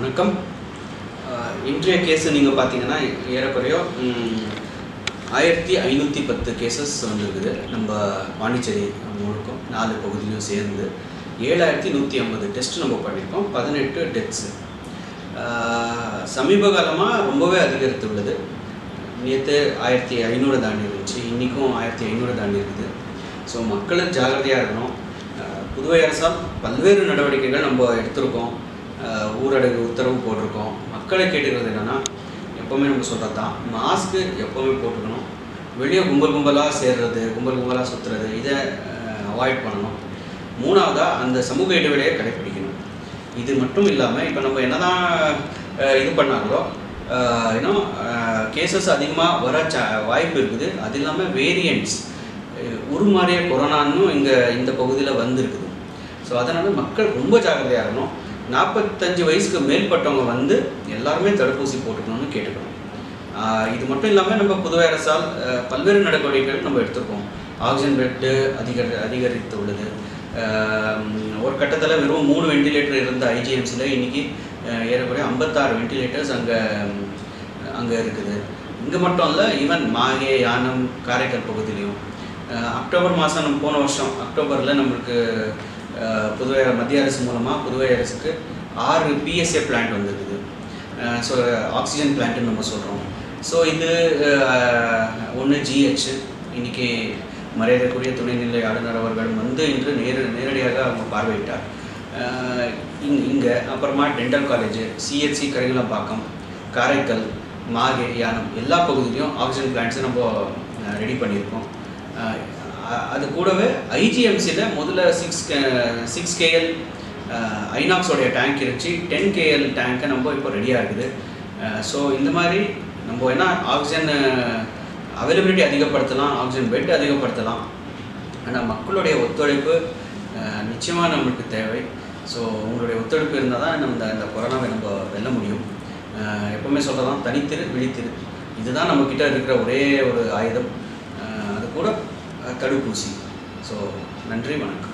வணக்கம் அஹ், இன்றைய கேஸு நீங்கள் பார்த்தீங்கன்னா ஏறக்குறைய ம், ஆயிரத்தி ஐநூற்றி பத்து கேசஸ் வந்திருக்குது நம்ம பாண்டிச்சேரி முழுக்கும் நாலு பகுதியிலும் சேர்ந்து ஏழாயிரத்தி நூற்றி ஐம்பது டெஸ்ட் நம்ம பண்ணியிருக்கோம் பதினெட்டு டெத்ஸு சமீப காலமாக ரொம்பவே அதிகரித்து உள்ளது நேற்று ஆயிரத்தி ஐநூறு தாண்டி இருந்துச்சு இன்றைக்கும் ஆயிரத்தி ஐநூறு தாண்டி இருக்குது ஸோ மக்கள் ஜாகிரதையாக இருக்கணும் அஹ், புதுவை அரசால் பல்வேறு நடவடிக்கைகள் நம்ம எடுத்திருக்கோம் அஹ், ஊரடங்கு உத்தரவு போட்டிருக்கோம் மக்களை கேட்டுக்கிறது என்னென்னா எப்போவுமே நம்ம சொல்கிறது தான் மாஸ்க்கு எப்போவுமே போட்டுக்கணும் வெளியே கும்பல் கும்பலாக சேர்றது கும்பல் கும்பலாக சுற்றுறது இதை அவாய்ட் பண்ணணும் மூணாவதாக அந்த சமூக இடைவெளியை கடைப்பிடிக்கணும் இது மட்டும் இல்லாமல் இப்போ நம்ம என்னதான் அஹ், இது பண்ணாங்களோ இன்னும் கேசஸ் அதிகமாக வர ச வாய்ப்பு இருக்குது அது இல்லாமல் வேரியண்ட்ஸ் உருமாறிய கொரோனான்னு இங்கே இந்த பகுதியில் வந்திருக்குது ஸோ அதனால் மக்கள் ரொம்ப ஜாக்கிரதையாக இருக்கணும் நாற்பத்தஞ்சு வயசுக்கு மேற்பட்டவங்க வந்து எல்லாருமே தடுப்பூசி போட்டுக்கணும்னு கேட்டுக்கணும் ஆஹ் இது மட்டும் இல்லாமல் நம்ம புதுவை அரசால் அஹ், பல்வேறு நடவடிக்கைகள் நம்ம எடுத்திருக்கோம் ஆக்சிஜன் பெட்டு அதிகரி அதிகரித்து உள்ளது ஆஹ் ஒரு கட்டத்தில் வெறும் மூணு வெண்டிலேட்டர் இருந்த ஐஜிஎம்சியில் இன்னைக்கு அஹ், ஏறக்குறைய ஐம்பத்தாறு வெண்டிலேட்டர்ஸ் அங்கே அங்கே இருக்குது இங்கே மட்டும் இல்லை ஈவன் மாகே யானம் காரைக்கால் பகுதியிலையும் அஹ், அக்டோபர் மாதம் நம்ம போன வருஷம் அக்டோபரில் நம்மளுக்கு அஹ், புதுவை மத்திய அரசு மூலமாக புதுவை அரசுக்கு ஆறு பிஎஸ்ஏ பிளான்ட் வந்திருக்குது ஸோ ஆக்சிஜன் பிளான்ட்டுன்னு நம்ம சொல்கிறோம் ஸோ இது ஒன்று ஜிஹெச் இன்னைக்கு மரியாதைக்குரிய துணைநிலை ஆளுநர் அவர்கள் வந்து இன்று நேரு நேரடியாக அவங்க பார்வையிட்டார் அஹ், இங் இங்கே அப்புறமா dental college CHC Karikalampakkam Karaikal Mahe Yanam எல்லா பகுதியிலையும் ஆக்சிஜன் பிளான்ட்ஸை நம்ம ரெடி பண்ணியிருக்கோம் அஹ், அ- அது கூடவே ஐஜிஎம்சியில் முதல்ல சிக்ஸ் சிக்ஸ் கேஎல் ஐநாக்ஸோடைய டேங்க் இருந்துச்சு டென் கேஎல் டேங்க்கை நம்ம இப்போ ரெடியாக இருக்குது ஸோ இந்த மாதிரி நம்ம என்ன ஆக்சிஜன் அவைலபிலிட்டி அதிகப்படுத்தலாம் ஆக்சிஜன் பெட் அதிகப்படுத்தலாம் ஆனால் மக்களுடைய ஒத்துழைப்பு நிச்சயமாக நம்மளுக்கு தேவை ஸோ உங்களுடைய ஒத்துழைப்பு இருந்தால் தான் நம்ம இந்த இந்த கொரோனாவை நம்ம வெல்ல முடியும் அஹ் எப்பவுமே சொல்லலாம் தனித்திரு விழித்திரு இதுதான் நம்மக்கிட்ட இருக்கிற ஒரே ஒரு ஆயுதம் அஹ் அது கூட அஹ் தடுப்பூசி ஸோ நன்றி வணக்கம்